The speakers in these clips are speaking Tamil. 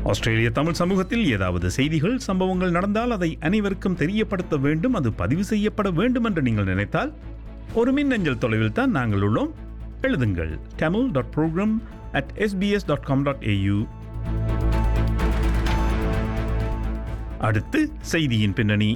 ஆஸ்திரேலிய தமிழ் சமூகத்தில் ஏதாவது செய்திகள் சம்பவங்கள் நடந்தால் அதை அனைவருக்கும் தெரியப்படுத்த வேண்டும் அது பதிவு செய்யப்பட வேண்டும் என்று நீங்கள் நினைத்தால் ஒரு மின்னஞ்சல் தொலைவில் தான் நாங்கள் உள்ளோம் எழுதுங்கள் Tamil dot program at SBS dot com dot AU அடுத்து செய்தியின் பின்னணி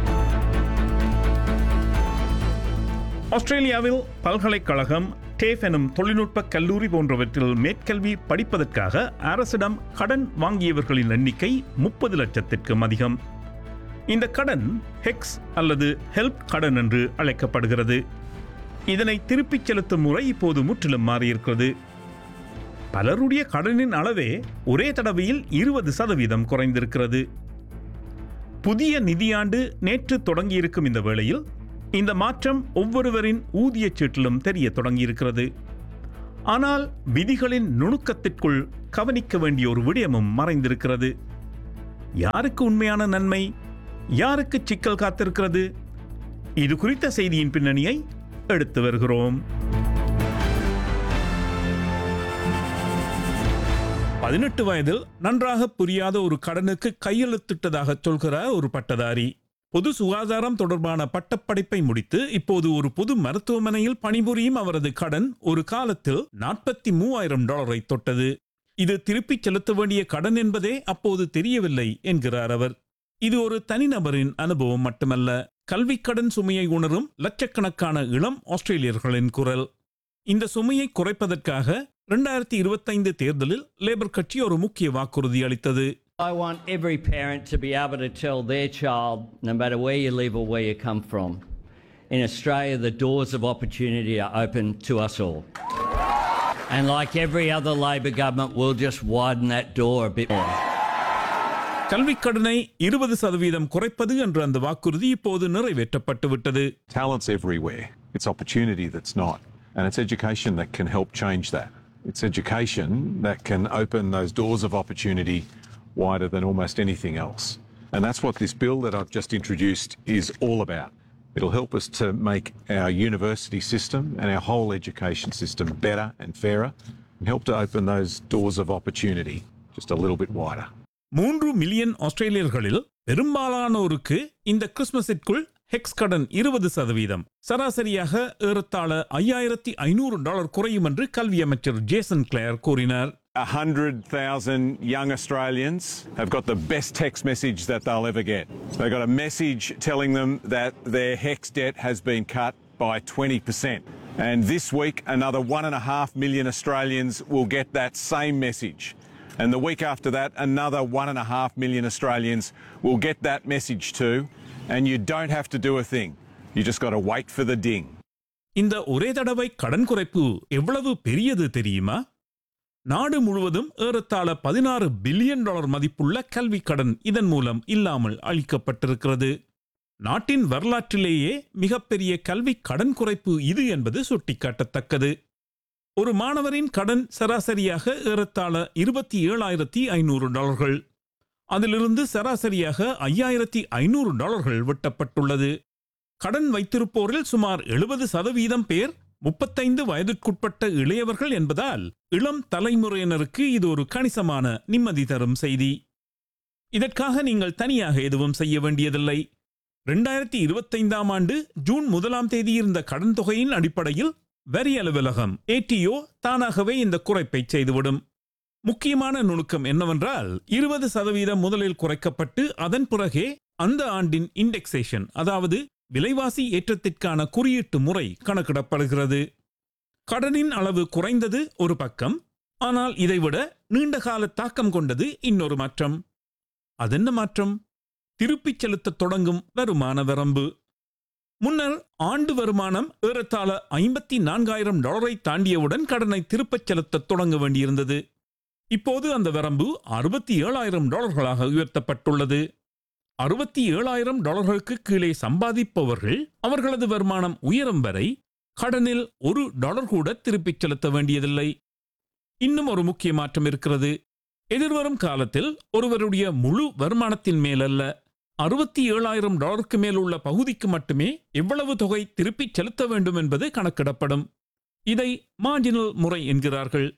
ஆஸ்திரேலியாவில் பல்கலைக்கழகம் டேஃப் எனும் தொழில்நுட்ப கல்லூரி போன்றவற்றில் மேற்கல்வி படிப்பதற்காக அரசிடம் கடன் வாங்கியவர்களின் எண்ணிக்கை முப்பது லட்சத்திற்கும் அதிகம் இந்த கடன் ஹெக்ஸ் அல்லது ஹெல்ப் கடன் என்று அழைக்கப்படுகிறது இதனை திருப்பிச் செலுத்தும் முறை இப்போது முற்றிலும் மாறியிருக்கிறது பலருடைய கடனின் அளவே ஒரே தடவையில் இருபது சதவீதம் குறைந்திருக்கிறது புதிய நிதியாண்டு நேற்று தொடங்கியிருக்கும் இந்த வேளையில் இந்த மாற்றம் ஒவ்வொருவரின் ஊதியச் சீட்டிலும் தெரிய தொடங்கியிருக்கிறது ஆனால் விதிகளின் நுணுக்கத்திற்குள் கவனிக்க வேண்டிய ஒரு விடயமும் மறைந்திருக்கிறது யாருக்கு உண்மையான நன்மை யாருக்கு சிக்கல் காத்திருக்கிறது இது குறித்த செய்தியின் பின்னணியை எடுத்து வருகிறோம் பதினெட்டு வயதில் நன்றாக புரியாத ஒரு கடனுக்கு கையெழுத்திட்டதாக சொல்கிறார் ஒரு பட்டதாரி பொது சுகாதாரம் தொடர்பான பட்டப்படிப்பை முடித்து இப்போது ஒரு பொது மருத்துவமனையில் பணிபுரியும் அவரது கடன் ஒரு காலத்தில் நாற்பத்தி மூவாயிரம் டாலரை தொட்டது இது திருப்பிச் செலுத்த வேண்டிய கடன் என்பதே அப்போது தெரியவில்லை என்கிறார் அவர் இது ஒரு தனிநபரின் அனுபவம் மட்டுமல்ல கல்விக் கடன் சுமையை உணரும் லட்சக்கணக்கான இளம் ஆஸ்திரேலியர்களின் குரல் இந்த சுமையை குறைப்பதற்காக இரண்டாயிரத்தி இருபத்தைந்து தேர்தலில் லேபர் கட்சி ஒரு முக்கிய வாக்குறுதி அளித்தது I want every parent to be able to tell their child, no matter where you live or where you come from, in Australia, the doors of opportunity are open to us all. And like every other Labor government, we'll just widen that door a bit more. கல்விக் கடனை இருபது சதவீதம் குறைப்பது என்ற அந்த வாக்குறுதி இப்போது நிறைவேற்றப்பட்டு விட்டது Talent's everywhere. It's opportunity that's not. And it's education that can help change that. It's education that can open those doors of opportunity wider than almost anything else. And that's what this bill that I've just introduced is all about. It'll help us to make our university system and our whole education system better and fairer and help to open those doors of opportunity just a little bit wider. மூன்று மில்லியன் ஆஸ்திரேலியர்களில் பெரும்பாலானோருக்கு இந்த கிறிஸ்துமஸிற்குள் ஹெக்ஸ் கடன் இருபது சதவீதம் சராசரியாக ஏறத்தாழ ஐயாயிரத்தி ஐநூறு டாலர் குறையும் என்று கல்வி அமைச்சர் ஜேசன் கிளேர் கூறினார் 100,000 young Australians have got the best text message that they'll ever get. They've got a message telling them that their HEX debt has been cut by 20%. And this week, another one and a half million Australians will get that same message. And the week after that, another one and a half million Australians will get that message too. And you don't have to do a thing. You just got to wait for the ding. இந்த ஒரே தடவை கடன் குறைப்பு எவ்வளவு பெரியது தெரியுமா நாடு முழுவதும் ஏறத்தாழ பதினாறு பில்லியன் டாலர் மதிப்புள்ள கல்வி கடன் இதன் மூலம் இல்லாமல் அளிக்கப்பட்டிருக்கிறது நாட்டின் வரலாற்றிலேயே மிகப்பெரிய கல்வி கடன் குறைப்பு இது என்பது சுட்டிக்காட்டத்தக்கது ஒரு மாணவரின் கடன் சராசரியாக ஏறத்தாழ இருபத்தி ஏழாயிரத்தி ஐநூறு டாலர்கள் அதிலிருந்து சராசரியாக ஐயாயிரத்தி ஐநூறு டாலர்கள் வெட்டப்பட்டுள்ளது கடன் வைத்திருப்போரில் சுமார் எழுபது சதவீதம் பேர் முப்பத்தைந்து வயதிற்குட்பட்ட இளையவர்கள் என்பதால் இளம் தலைமுறையினருக்கு இது ஒரு கணிசமான நிம்மதி தரும் செய்தி இதற்காக நீங்கள் தனியாக எதுவும் செய்ய வேண்டியதில்லை ரெண்டாயிரத்தி இருபத்தைந்தாம் ஆண்டு ஜூன் முதலாம் தேதி இருந்த கடன் தொகையின் அடிப்படையில் வரி அலுவலகம் ஏடிஓ தானாகவே இந்த குறைப்பை செய்துவிடும் முக்கியமான நுணுக்கம் என்னவென்றால் இருபது சதவீதம் முதலில் குறைக்கப்பட்டு அதன் பிறகே அந்த ஆண்டின் இண்டெக்ஸேஷன் அதாவது விலைவாசி ஏற்றத்திற்கான குறியீட்டு முறை கணக்கிடப்படுகிறது கடனின் அளவு குறைந்தது ஒரு பக்கம் ஆனால் இதைவிட நீண்டகால தாக்கம் கொண்டது இன்னொரு மாற்றம் அதென்ன மாற்றம் திருப்பிச் செலுத்தத் தொடங்கும் வருமான வரம்பு முன்னர் ஆண்டு வருமானம் ஏறத்தாழ ஐம்பத்தி நான்காயிரம் டாலரை தாண்டியவுடன் கடனை திருப்பச் செலுத்தத் தொடங்க வேண்டியிருந்தது இப்போது அந்த வரம்பு அறுபத்தி ஏழாயிரம் டாலர்களாக உயர்த்தப்பட்டுள்ளது அறுபத்தி ஏழாயிரம் டாலர்களுக்கு கீழே சம்பாதிப்பவர்கள் அவர்களது வருமானம் உயரும் வரை கடனில் ஒரு டாலர் கூட திருப்பிச் செலுத்த வேண்டியதில்லை இன்னும் ஒரு முக்கிய மாற்றம் இருக்கிறது எதிர்வரும் காலத்தில் ஒருவருடைய முழு வருமானத்தின் மேலல்ல அறுபத்தி ஏழாயிரம் டாலருக்கு மேல் உள்ள பகுதிக்கு மட்டுமே எவ்வளவு தொகை திருப்பிச் செலுத்த வேண்டும் என்பது கணக்கிடப்படும் இதை மார்ஜினல் முறை என்கிறார்கள்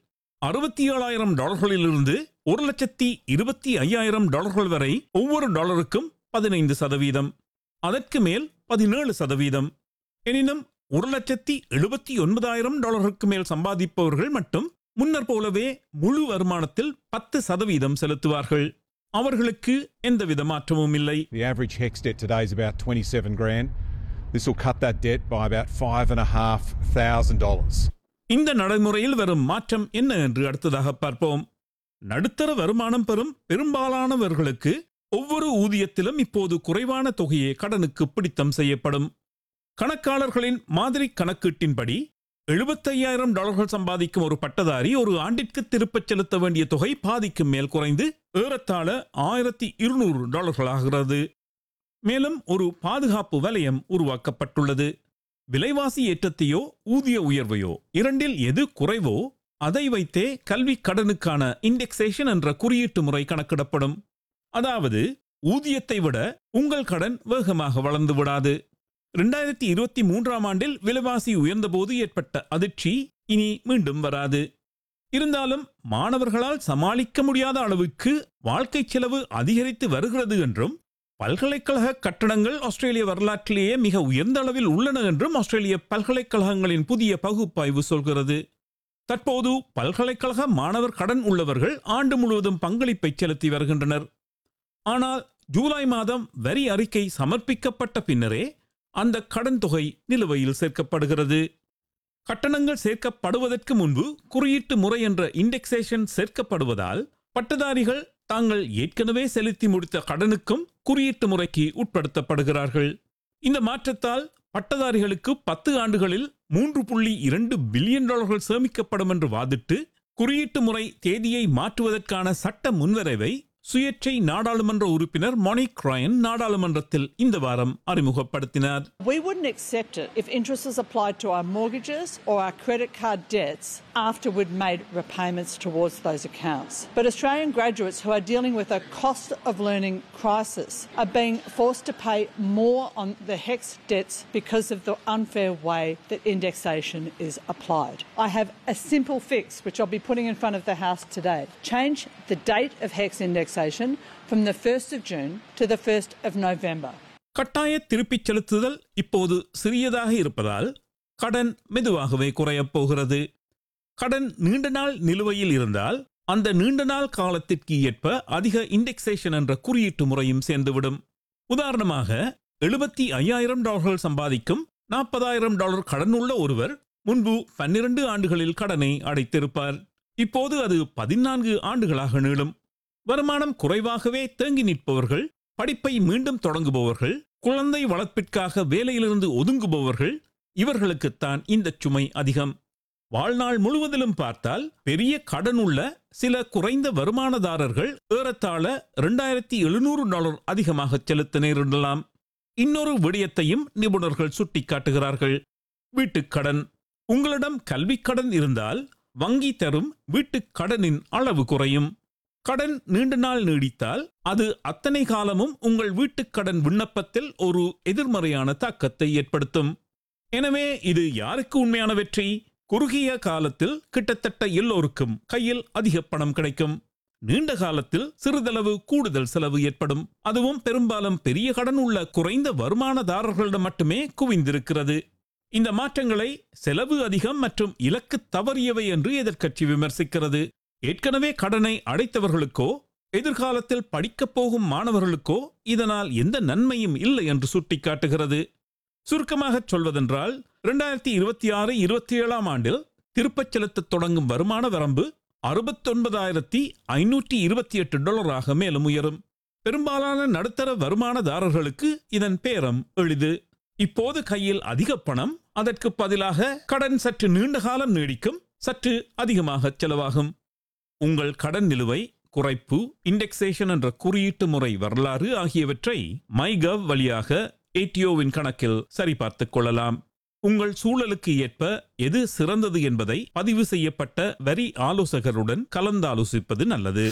அறுபத்தி ஏழாயிரம் டாலர்களிலிருந்து ஒரு லட்சத்தி இருபத்தி ஐயாயிரம் டாலர்கள் வரை ஒவ்வொரு டாலருக்கும் பதினைந்து சதவீதம் அதற்கு மேல் பதினேழு சதவீதம் எனினும் ஒரு லட்சத்தி எழுபத்தி ஒன்பதாயிரம் டாலருக்கு மேல் சம்பாதிப்பவர்கள் மட்டும் முன்னர் போலவே முழு வருமானத்தில் பத்து சதவீதம் செலுத்துவார்கள் அவர்களுக்கு எந்தவித மாற்றமும் இல்லை The average HEX debt today is about 27 grand. This will cut that debt by about five and a half thousand dollars. இந்த நடைமுறையில் வரும் மாற்றம் என்ன என்று அடுத்ததாக பார்ப்போம் நடுத்தர வருமானம் பெறும் பெரும்பாலானவர்களுக்கு ஒவ்வொரு ஊதியத்திலும் இப்போது குறைவான தொகையே கடனுக்கு பிடித்தம் செய்யப்படும் கணக்காளர்களின் மாதிரி கணக்கீட்டின்படி எழுபத்தையாயிரம் டாலர்கள் சம்பாதிக்கும் ஒரு பட்டதாரி ஒரு ஆண்டிற்கு திருப்பச் செலுத்த வேண்டிய தொகை பாதிக்கும் மேல் குறைந்து ஏறத்தாழ ஆயிரத்தி இருநூறு டாலர்கள் ஆகிறது மேலும் ஒரு பாதுகாப்பு வலயம் உருவாக்கப்பட்டுள்ளது விலைவாசி ஏற்றத்தையோ ஊதிய உயர்வையோ இரண்டில் எது குறைவோ அதை வைத்தே கல்வி கடனுக்கான இண்டெக்ஸேஷன் என்ற குறியீட்டு முறை கணக்கிடப்படும் அதாவது ஊதியத்தை விட உங்கள் கடன் வேகமாக வளர்ந்து விடாது இரண்டாயிரத்தி இருபத்தி மூன்றாம் ஆண்டில் விலைவாசி உயர்ந்தபோது ஏற்பட்ட அதிர்ச்சி இனி மீண்டும் வராது இருந்தாலும் மாணவர்களால் சமாளிக்க முடியாத அளவுக்கு வாழ்க்கை செலவு அதிகரித்து வருகிறது என்றும் பல்கலைக்கழக கட்டடங்கள் ஆஸ்திரேலிய வரலாற்றிலேயே மிக உயர்ந்த அளவில் உள்ளன என்றும் ஆஸ்திரேலிய பல்கலைக்கழகங்களின் புதிய பகுப்பாய்வு சொல்கிறது தற்போது பல்கலைக்கழக மாணவர் கடன் உள்ளவர்கள் ஆண்டு முழுவதும் பங்களிப்பை செலுத்தி வருகின்றனர் ஆனால் ஜூலை மாதம் வரி அறிக்கை சமர்ப்பிக்கப்பட்ட பின்னரே அந்த கடன் தொகை நிலுவையில் சேர்க்கப்படுகிறது கட்டணங்கள் சேர்க்கப்படுவதற்கு முன்பு குறியீட்டு முறை என்ற இண்டெக்ஸேஷன் சேர்க்கப்படுவதால் பட்டதாரிகள் தாங்கள் ஏற்கனவே செலுத்தி முடித்த கடனுக்கும் குறியீட்டு முறைக்கு உட்படுத்தப்படுகிறார்கள் இந்த மாற்றத்தால் பட்டதாரிகளுக்கு பத்து ஆண்டுகளில் மூன்று புள்ளி இரண்டு பில்லியன் டாலர்கள் சேமிக்கப்படும் என்று வாதிட்டு குறியீட்டு முறை தேதியை மாற்றுவதற்கான சட்ட முன்வரைவை சுயேட்சை நாடாளுமன்ற உறுப்பினர் மொனிக் ராயன் நாடாளுமன்றத்தில் இந்த வாரம் அறிமுகப்படுத்தினார் We wouldn't accept it if interest was applied to our mortgages or our credit card debts after we'd made repayments towards those accounts. But Australian graduates who are dealing with a cost of learning crisis are being forced to pay more on the HEX debts because of the unfair way that indexation is applied. I have a simple fix which I'll be putting in front of the House today. Change the date of HEX indexation from the 1st of June to the 1st of November. கட்டாய திருப்பிச் செலுத்துதல் இப்போது சிறியதாக இருப்பதால் கடன் மெதுவாகவே குறையப் போகிறது கடன் நீண்ட நாள் நிலுவையில் இருந்தால் அந்த நீண்ட நாள் காலத்திற்கு ஏற்ப அதிக இண்டெக்ஸேஷன் என்ற குறியீட்டு முறையும் சேர்ந்துவிடும் உதாரணமாக எழுபத்தி ஐயாயிரம் டாலர்கள் சம்பாதிக்கும் நாற்பதாயிரம் டாலர் கடன் உள்ள ஒருவர் முன்பு பன்னிரண்டு ஆண்டுகளில் கடனை அடைத்திருப்பார் இப்போது அது பதினான்கு ஆண்டுகளாக நீளும் வருமானம் குறைவாகவே தேங்கி நிற்பவர்கள் படிப்பை மீண்டும் தொடங்குபவர்கள் குழந்தை வளர்ப்பிற்காக வேலையிலிருந்து ஒதுங்குபவர்கள் இவர்களுக்குத்தான் இந்த சுமை அதிகம் வாழ்நாள் முழுவதிலும் பார்த்தால் பெரிய கடன் உள்ள சில குறைந்த வருமானதாரர்கள் ஏறத்தாழ இரண்டாயிரத்தி எழுநூறு டாலர் அதிகமாக செலுத்த நேரிடலாம் இன்னொரு விடயத்தையும் நிபுணர்கள் சுட்டிக்காட்டுகிறார்கள் வீட்டுக் கடன் உங்களிடம் கல்விக் கடன் இருந்தால் வங்கி தரும் வீட்டுக் கடனின் அளவு குறையும் கடன் நீண்ட நாள் நீடித்தால் அது அத்தனை காலமும் உங்கள் வீட்டுக் கடன் விண்ணப்பத்தில் ஒரு எதிர்மறையான தாக்கத்தை ஏற்படுத்தும் எனவே இது யாருக்கு உண்மையான வெற்றி குறுகிய காலத்தில் கிட்டத்தட்ட எல்லோருக்கும் கையில் அதிக பணம் கிடைக்கும் நீண்ட காலத்தில் சிறிதளவு கூடுதல் செலவு ஏற்படும் அதுவும் பெரும்பாலும் பெரிய கடன் உள்ள குறைந்த வருமானதாரர்களிடம் மட்டுமே குவிந்திருக்கிறது இந்த மாற்றங்களை செலவு அதிகம் மற்றும் இலக்கு தவறியவை என்று எதிர்க்கட்சி விமர்சிக்கிறது ஏற்கனவே கடனை அடைத்தவர்களுக்கோ எதிர்காலத்தில் படிக்கப் போகும் மாணவர்களுக்கோ இதனால் எந்த நன்மையும் இல்லை என்று சுட்டிக்காட்டுகிறது சுருக்கமாக சொல்வதென்றால் இரண்டாயிரத்தி இருபத்தி ஆறு இருபத்தி ஏழாம் ஆண்டில் திருப்பச் செலுத்தத் தொடங்கும் வருமான வரம்பு அறுபத்தொன்பதாயிரத்தி ஐநூற்றி இருபத்தி எட்டு டாலராக மேலும் உயரும் பெரும்பாலான நடுத்தர வருமானதாரர்களுக்கு இதன் பேரம் எளிது இப்போது கையில் அதிக பணம் அதற்கு பதிலாக கடன் சற்று நீண்ட காலம் நீடிக்கும் சற்று அதிகமாக செலவாகும் உங்கள் கடன் நிலுவை குறைப்பு இண்டெக்ஸேஷன் என்ற குறியீட்டு முறை வரலாறு ஆகியவற்றை மைகவ் வழியாக ஏடிஓவின் கணக்கில் சரிபார்த்துக் கொள்ளலாம் உங்கள் சூழலுக்கு ஏற்ப எது சிறந்தது என்பதை பதிவு செய்யப்பட்ட வரி ஆலோசகருடன் கலந்தாலோசிப்பது நல்லது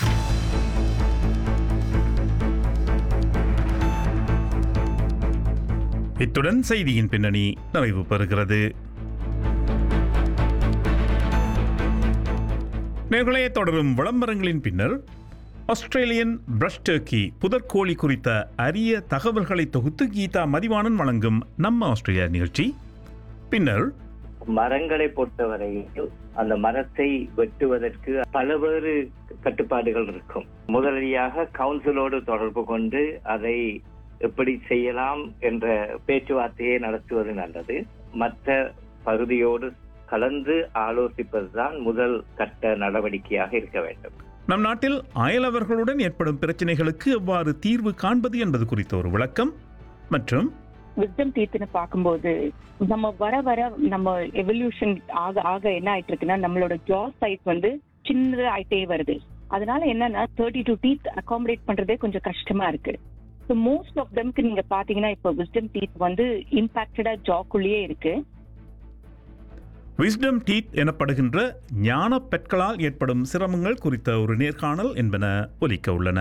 இத்துடன் செய்தியின் பின்னணி நிறைவு பெறுகிறது நேர்களே தொடரும் விளம்பரங்களின் பின்னர் ஆஸ்திரேலியன் பிரஷ் டர்க்கி புதற்கோழி குறித்த அரிய தகவல்களை தொகுத்து கீதா மதிவாணன் வழங்கும் நம்ம ஆஸ்திரேலியா நிகழ்ச்சி பின்னர் மரங்களை பொறுத்தவரையில் அந்த மரத்தை வெட்டுவதற்கு பலவேறு கட்டுப்பாடுகள் இருக்கும் முதலியாக கவுன்சிலோடு தொடர்பு கொண்டு அதை எப்படி செய்யலாம் என்ற பேச்சுவார்த்தையை நடத்துவது நல்லது மற்ற பகுதியோடு கலந்து ஆலோசிப்பதுதான் முதல் கட்ட நடவடிக்கையாக இருக்க வேண்டும் நம் நாட்டில் அயலவர்களுடன் ஏற்படும் பிரச்சனைகளுக்கு எவ்வாறு தீர்வு காண்பது என்பது குறித்த ஒரு விளக்கம் மற்றும் விஸ்டம் டீத்னு பார்க்கும்போது நம்ம வர வர நம்ம எவல்யூஷன் ஆக ஆக என்ன ஆயிட்டு இருக்குன்னா நம்மளோட ஜா சைஸ் வந்து சின்னது ஆயிட்டே வருது அதனால என்னன்னா தேர்ட்டி டூ டீத் அகாமடேட் பண்றதே கொஞ்சம் கஷ்டமா இருக்கு ஸோ மோஸ்ட் ஆஃப் தம்க்கு நீங்க பாத்தீங்கன்னா இப்போ விஸ்டம் டீத் வந்து இம்பாக்டடா ஜாக்குள்ளேயே இருக்கு விஸ்டம் டீத் எனப்படுகின்ற ஞான பெற்களால் ஏற்படும் சிரமங்கள் குறித்த ஒரு நேர்காணல் என்பன ஒலிக்க உள்ளன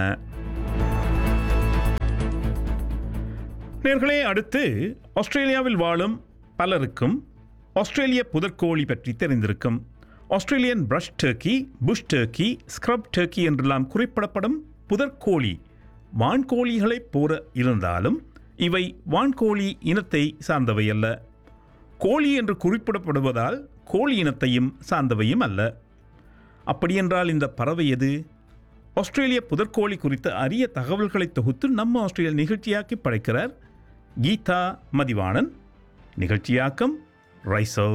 நேர்களே அடுத்து ஆஸ்திரேலியாவில் வாழும் பலருக்கும் ஆஸ்திரேலிய புதற்கோழி பற்றி தெரிந்திருக்கும் Australian brush turkey bush turkey scrub turkey என்றெல்லாம் குறிப்பிடப்படும் புதற்கோழி வான்கோழிகளைப் போல இருந்தாலும் இவை வான்கோழி இனத்தை சார்ந்தவை அல்ல கோழி என்று குறிப்பிடப்படுவதால் கோழி இனத்தையும் சார்ந்தவையும் அல்ல அப்படியென்றால் இந்த பறவை எது ஆஸ்திரேலிய புதற்கோழி குறித்த அரிய தகவல்களை தொகுத்து நம்ம ஆஸ்திரேலிய நிகழ்ச்சியாக்கி படைக்கிறார் கீதா மதிவாணன் நிகழ்ச்சியாக்கம் ரைசல்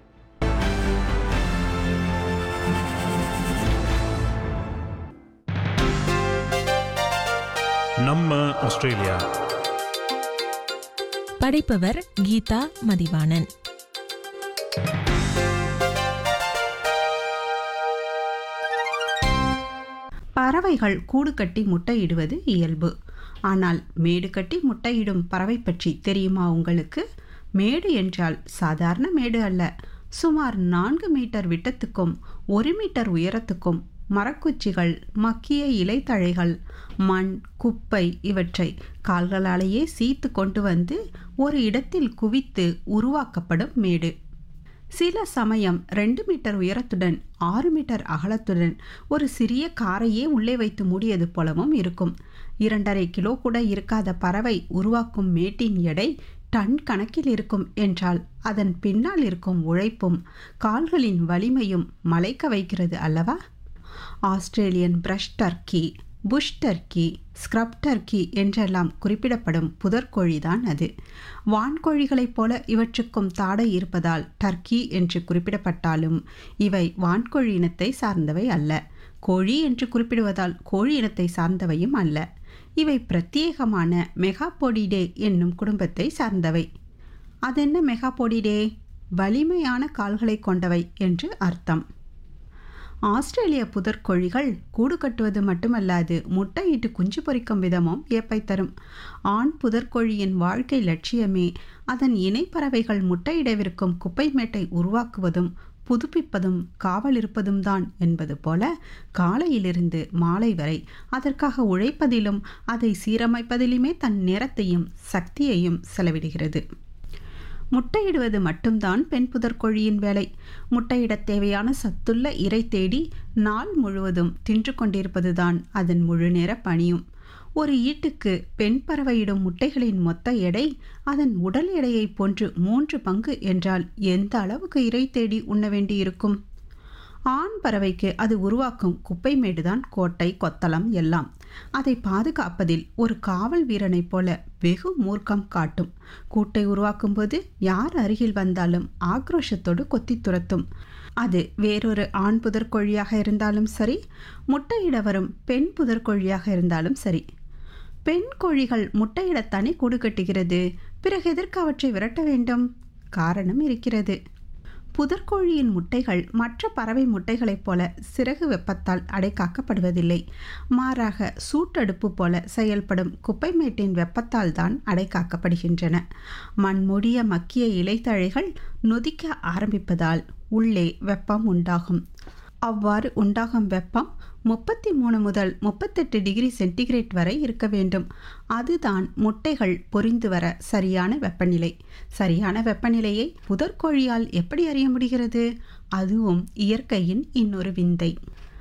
நம்ம ஆஸ்திரேலியா படைப்பவர் கீதா மதிவாணன் பறவைகள் கூடு கட்டி முட்டையிடுவது இயல்பு ஆனால் மேடு கட்டி முட்டையிடும் பறவை பற்றி தெரியுமா உங்களுக்கு மேடு என்றால் சாதாரண மேடு அல்ல சுமார் நான்கு மீட்டர் விட்டத்துக்கும் ஒரு மீட்டர் உயரத்துக்கும் மரக்குச்சிகள் மக்கிய இலைத்தழைகள் மண் குப்பை இவற்றை கால்களாலேயே சீத்து கொண்டு வந்து ஒரு இடத்தில் குவித்து உருவாக்கப்படும் மேடு சில சமயம் ரெண்டு மீட்டர் உயரத்துடன் ஆறு மீட்டர் அகலத்துடன் ஒரு சிறிய காரையே உள்ளே வைத்து மூடியது போலவும் இருக்கும் இரண்டரை கிலோ கூட இருக்காத பறவை உருவாக்கும் மேட்டின் எடை டன் கணக்கில் இருக்கும் என்றால் அதன் பின்னால் இருக்கும் உழைப்பும் கால்களின் வலிமையும் மலைக்க வைக்கிறது அல்லவா Australian brush turkey bush turkey scrub turkey என்றெல்லாம் குறிப்பிடப்படும் புதற்கோழிதான் அது வான்கோழிகளைப் போல இவற்றுக்கும் தாடை இருப்பதால் டர்க்கி என்று குறிப்பிடப்பட்டாலும் இவை வான்கோழி இனத்தை சார்ந்தவை அல்ல கோழி என்று குறிப்பிடுவதால் கோழி இனத்தை சார்ந்தவையும் அல்ல இவை பிரத்யேகமான மெகாபோடிடே என்னும் குடும்பத்தை சார்ந்தவை அதென்ன மெகாபோடிடே வலிமையான கால்களை கொண்டவை என்று அர்த்தம் ஆஸ்திரேலிய புதற்கோழிகள் கூடு கட்டுவது மட்டுமல்லாது முட்டையிட்டு குஞ்சு பொரிக்கும் விதமும் ஏப்பை தரும் ஆண் புதற்கோழியின் வாழ்க்கை லட்சியமே அதன் இணைப்பறவைகள் முட்டையிடவிருக்கும் குப்பை மேட்டை உருவாக்குவதும் புதுப்பிப்பதும் காவல் இருப்பதும் தான் என்பது போல காலையிலிருந்து மாலை வரை அதற்காக உழைப்பதிலும் அதை சீரமைப்பதிலுமே தன் நேரத்தையும் சக்தியையும் செலவிடுகிறது முட்டையிடுவது மட்டும்தான் பெண் புதற்கோழியின் வேலை முட்டையிடத் தேவையான சத்துள்ள இறை தேடி நாள் முழுவதும் தின்று கொண்டிருப்பதுதான் அதன் முழு நேர பணியும் ஒரு ஈட்டுக்கு பெண் பறவையிடும் முட்டைகளின் மொத்த எடை அதன் உடல் எடையை போன்று மூன்று பங்கு என்றால் எந்த அளவுக்கு இறை தேடி உண்ண வேண்டியிருக்கும் ஆண் பறவைக்கு அது உருவாக்கும் குப்பை மேடுதான் கோட்டை கொத்தளம் எல்லாம் அதை பாதுகாப்பதில் ஒரு காவல் வீரனைப் போல வெகு மூர்க்கம் காட்டும் கூட்டை உருவாக்கும்போது யார் அருகில் வந்தாலும் ஆக்ரோஷத்தோடு கொத்தி துரத்தும் அது வேறொரு ஆண் புதற்கோழியாக இருந்தாலும் சரி முட்டையிட வரும் பெண் புதற்கோழியாக இருந்தாலும் சரி பெண் கோழிகள் முட்டையிடத்தானே கூடு கட்டுகிறது பிறகு எதற்கு அவற்றை விரட்ட வேண்டும் காரணம் இருக்கிறது புதற்கோழியின் முட்டைகள் மற்ற பறவை முட்டைகளைப் போல சிறகு வெப்பத்தால் அடைக்காக்கப்படுவதில்லை மாறாக சூட்டடுப்பு போல செயல்படும் குப்பைமேட்டின் வெப்பத்தால் தான் அடைக்காக்கப்படுகின்றன மண்மூடிய மக்கிய இலைத்தழைகள் நொதிக்க ஆரம்பிப்பதால் உள்ளே வெப்பம் உண்டாகும் அவ்வாறு உண்டாகும் வெப்பம் முப்பத்தி மூணு முதல் முப்பத்தெட்டு டிகிரி சென்டிகிரேட் வரை இருக்க வேண்டும் அதுதான் முட்டைகள் பொரிந்து வர சரியான வெப்பநிலை சரியான வெப்பநிலையை புதற்கோழியால் எப்படி அறிய முடிகிறது அதுவும் இயற்கையின் இன்னொரு விந்தை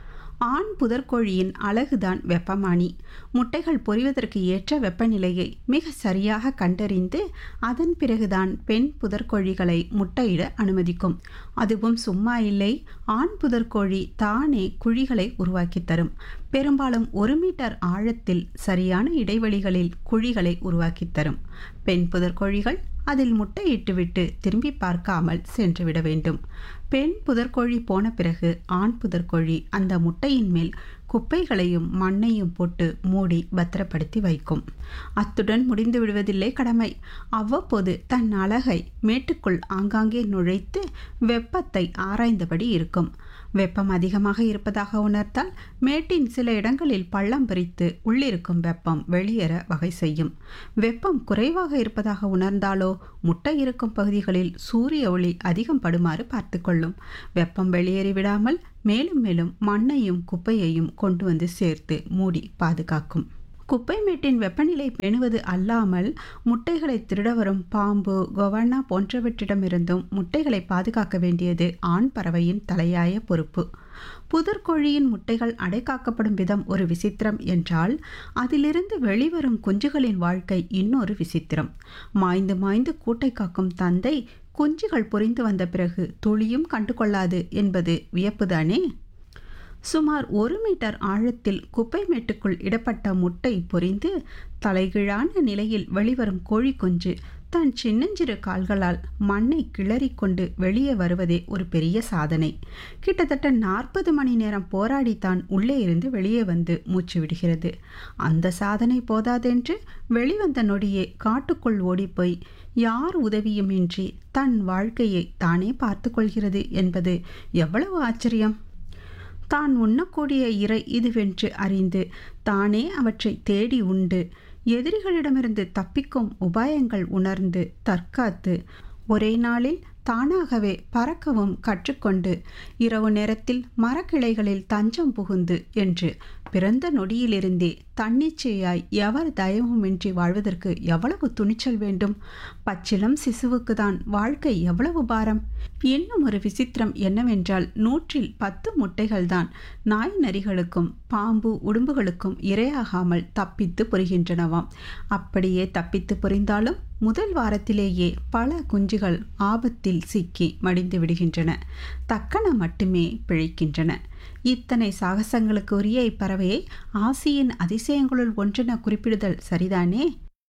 ஆண் புதற்கோழியின் அழகுதான் வெப்பமானி முட்டைகள் பொரிவதற்கு ஏற்ற வெப்பநிலையை மிக சரியாக கண்டறிந்து அதன் பிறகுதான் பெண் புதற்கோழிகளை முட்டையிட அனுமதிக்கும் அதுவும் சும்மா இல்லை ஆண் புதற்கோழி தானே குழிகளை உருவாக்கித் தரும் பெரும்பாலும் ஒரு மீட்டர் ஆழத்தில் சரியான இடைவெளிகளில் குழிகளை உருவாக்கித் தரும் பெண் புதற்கோழிகள் அதில் முட்டையிட்டுவிட்டு திரும்பி பார்க்காமல் சென்றுவிட வேண்டும் பெண் புதற்கோழி போன பிறகு ஆண் புதற்கோழி அந்த முட்டையின் மேல் குப்பைகளையும் மண்ணையும் போட்டு மூடி பத்திரப்படுத்தி வைக்கும் அத்துடன் முடிந்து விடுவதில்லை கடமை அவ்வப்போது தன் அழகை மேட்டுக்குள் ஆங்காங்கே நுழைத்து வெப்பத்தை ஆராய்ந்தபடி இருக்கும் வெப்பம் அதிகமாக இருப்பதாக உணர்ந்தால் மேட்டின் சில இடங்களில் பள்ளம் பிரித்து உள்ளிருக்கும் வெப்பம் வெளியேற வகை செய்யும் வெப்பம் குறைவாக இருப்பதாக உணர்ந்தாலோ முட்டை இருக்கும் பகுதிகளில் சூரிய ஒளி அதிகம் படுமாறு பார்த்து கொள்ளும் வெப்பம் வெளியேறி விடாமல் மேலும் மேலும் மண்ணையும் குப்பையையும் கொண்டு வந்து சேர்த்து மூடி பாதுகாக்கும் குப்பை மேட்டின் வெப்பநிலை பேணுவது அல்லாமல் முட்டைகளை திருட வரும் பாம்பு கொவண்ணா போன்றவற்றிடமிருந்தும் முட்டைகளை பாதுகாக்க வேண்டியது ஆண் பறவையின் தலையாய பொறுப்பு புதர்கோழியின் முட்டைகள் அடைகாக்கப்படும் விதம் ஒரு விசித்திரம் என்றால் அதிலிருந்து வெளிவரும் குஞ்சுகளின் வாழ்க்கை இன்னொரு விசித்திரம் மாய்ந்து மாய்ந்து கூட்டை காக்கும் தந்தை குஞ்சுகள் பொரிந்து வந்த பிறகு துளியும் கண்டுகொள்ளாது என்பது வியப்புதானே சுமார் ஒரு மீட்டர் ஆழத்தில் குப்பை மேட்டுக்குள் இடப்பட்ட முட்டை பொரிந்து தலைகீழான நிலையில் வெளிவரும் கோழி குஞ்சு தன் சின்னஞ்சிறு கால்களால் மண்ணை கிளறிக்கொண்டு வெளியே வருவதே ஒரு பெரிய சாதனை கிட்டத்தட்ட நாற்பது மணி நேரம் போராடித்தான் உள்ளே இருந்து வெளியே வந்து மூச்சு விடுகிறது அந்த சாதனை போதாதென்று வெளிவந்த நொடியே காட்டுக்குள் ஓடிப்போய் யார் உதவியுமின்றி தன் வாழ்க்கையை தானே பார்த்து கொள்கிறது என்பது எவ்வளவு ஆச்சரியம் தான் உண்ணக்கூடிய இறை இதுவென்று அறிந்து தானே அவற்றை தேடி உண்டு எதிரிகளிடமிருந்து தப்பிக்கும் உபாயங்கள் உணர்ந்து தற்காத்து ஒரே நாளில் தானாகவே பறக்கவும் கற்றுக்கொண்டு இரவு நேரத்தில் மரக்கிளைகளில் தஞ்சம் புகுந்து என்று பிறந்த நொடியிலிருந்தே தன்னிச்சையாய் எவர் தயவுமின்றி வாழ்வதற்கு எவ்வளவு துணிச்சல் வேண்டும் பச்சிலம் சிசுவுக்கு தான் வாழ்க்கை எவ்வளவு பாரம் இன்னும் ஒரு விசித்திரம் என்னவென்றால் நூற்றில் பத்து முட்டைகள்தான் நாய் நரிகளுக்கும் பாம்பு உடும்புகளுக்கும் இரையாகாமல் தப்பித்து பொரிகின்றனவாம் அப்படியே தப்பித்து பொரிந்தாலும் முதல் வாரத்திலேயே பல குஞ்சுகள் ஆபத்தில் சிக்கி மடிந்து விடுகின்றன தக்கன மட்டுமே பிழைக்கின்றன இத்தனை சாகசங்களுக்கு உரிய இப்பறவையை ஆசியின் அதிசயங்களுள் ஒன்றென குறிப்பிடுதல் சரிதானே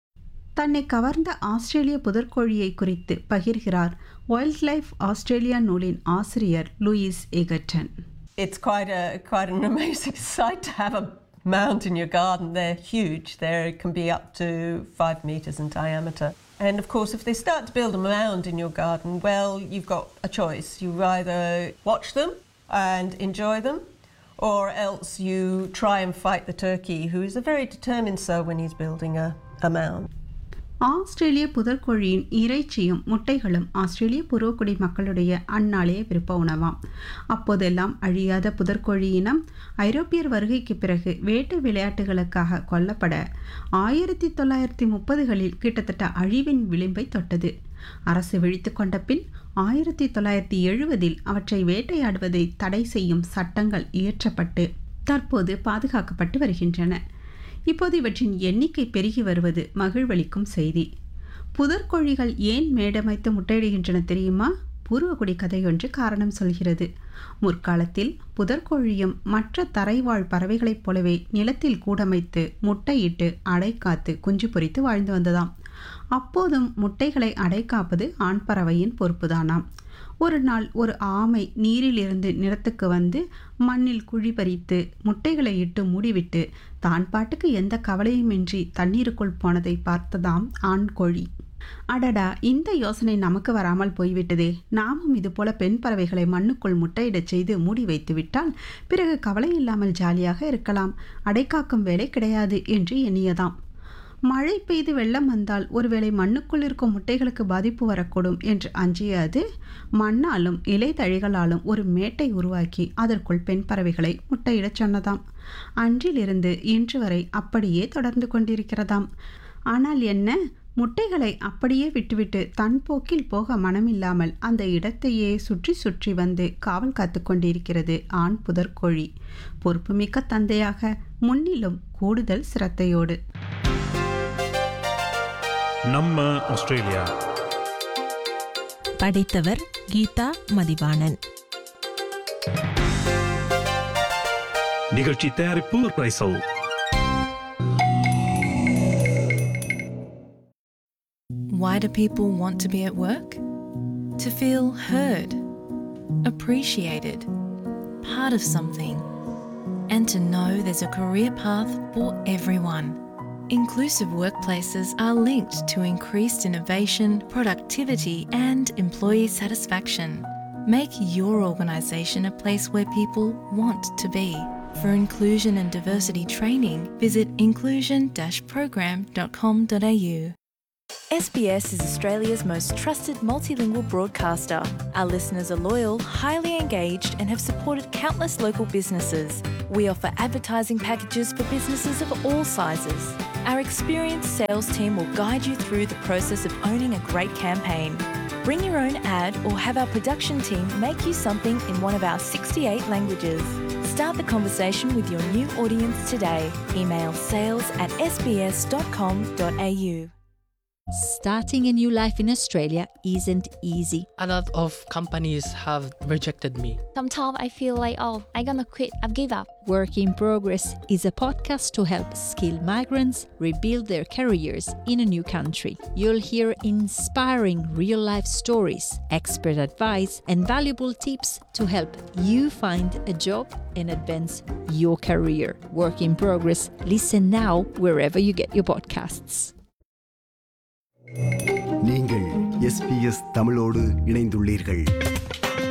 தன்னை கவர்ந்த ஆஸ்திரேலிய புதற்கோழியை குறித்து பகிர்கிறார் வைல்ட் லைஃப் ஆஸ்திரேலியா நூலின் ஆசிரியர் Louise Egerton It's quite a quite an amazing sight to have a mound in your garden. They're huge. They can be up to five meters in diameter. And of course, if they start to build a mound in your garden, well, you've got a choice. You either watch them and enjoy them, or else you try and fight the turkey, who is a very determined sow when he's building a, a mound. ஆஸ்திரேலிய புதற்கோழியின் இறைச்சியும் முட்டைகளும் ஆஸ்திரேலிய பூர்வக்குடி மக்களுடைய அந்நாளைய விருப்ப உணவாம் அப்போதெல்லாம் அழியாத புதற்கோழி இனம் ஐரோப்பியர் வருகைக்கு பிறகு வேட்டு விளையாட்டுகளுக்காக கொல்லப்பட ஆயிரத்தி தொள்ளாயிரத்தி முப்பதுகளில் கிட்டத்தட்ட அழிவின் விளிம்பை தொட்டது அரசு விழித்து கொண்ட பின் ஆயிரத்தி தொள்ளாயிரத்தி எழுபதில் அவற்றை வேட்டையாடுவதை தடை செய்யும் சட்டங்கள் இயற்றப்பட்டு தற்போது பாதுகாக்கப்பட்டு வருகின்றன இப்போது இவற்றின் எண்ணிக்கை பெருகி வருவது மகிழ்வளிக்கும் செய்தி புதற்கோழிகள் ஏன் மேடமைத்து முட்டையிடுகின்றன தெரியுமா பூர்வகுடி கதையொன்று காரணம் சொல்கிறது முற்காலத்தில் புதற்கோழியும் மற்ற தரைவாழ் பறவைகளைப் போலவே நிலத்தில் கூடமைத்து முட்டையிட்டு அடை காத்து குஞ்சு பொரித்து வாழ்ந்து வந்ததாம் அப்போதும் முட்டைகளை அடை காப்பது ஆண் பறவையின் பொறுப்புதானாம் ஒரு நாள் ஒரு ஆமை நீரிலிருந்து நிலத்துக்கு வந்து மண்ணில் குழி பறித்து முட்டைகளை இட்டு மூடிவிட்டு தான் பாட்டுக்கு எந்த கவலையுமின்றி தண்ணீருக்குள் போனதை பார்த்ததாம் ஆண் கோழி அடடா இந்த யோசனை நமக்கு வராமல் போய்விட்டதே நாமும் இதுபோல பெண் பறவைகளை மண்ணுக்குள் முட்டையிடச் செய்து மூடி வைத்து விட்டால் பிறகு கவலை இல்லாமல் ஜாலியாக இருக்கலாம் அடைக்காக்கும் வேலை கிடையாது என்று எண்ணியதாம் மழை பெய்து வெள்ளம் வந்தால் ஒருவேளை மண்ணுக்குள் இருக்கும் முட்டைகளுக்கு பாதிப்பு வரக்கூடும் என்று அஞ்சிய அது மண்ணாலும் இலை தழிகளாலும் ஒரு மேட்டை உருவாக்கி அதற்குள் பெண் பறவைகளை முட்டையிடச் சொன்னதாம் அன்றிலிருந்து இன்று வரை அப்படியே தொடர்ந்து கொண்டிருக்கிறதாம் ஆனால் என்ன முட்டைகளை அப்படியே விட்டுவிட்டு தன் போக்கில் போக மனமில்லாமல் அந்த இடத்தையே சுற்றி சுற்றி வந்து காவல் காத்து கொண்டிருக்கிறது ஆண் புதற்கோழி பொறுப்புமிக்க தந்தையாக முன்னிலும் கூடுதல் சிரத்தையோடு நம்ம ஆஸ்திரேலியா படைத்தவர் கீதா மதிவாணன் நிகழ்ச்சி தயாரிப்பு பிரைசல் Why do people want to be at work? To feel heard, appreciated, part of something, and to know there's a career path for everyone. Inclusive workplaces are linked to increased innovation, productivity, and employee satisfaction. Make your organisation a place where people want to be. For inclusion and diversity training, visit inclusion program.com.au. SBS is Australia's most trusted multilingual broadcaster. Our listeners are loyal, highly engaged, and have supported countless local businesses. We offer advertising packages for businesses of all sizes. Our experienced sales team will guide you through the process of owning a great campaign. Bring your own ad or have our production team make you something in one of our 68 languages. Start the conversation with your new audience today. Email sales at sbs.com.au. Starting a new life in Australia isn't easy. A lot of companies have rejected me. Sometimes I feel like, oh, I'm gonna quit, I've give up. Work in Progress is a podcast to help skilled migrants rebuild their careers in a new country. You'll hear inspiring real life stories, expert advice, and valuable tips to help you find a job and advance your career. Work in Progress. Listen now wherever you get your podcasts. நீங்கள் எஸ்பிஎஸ் தமிழோடு இணைந்துள்ளீர்கள்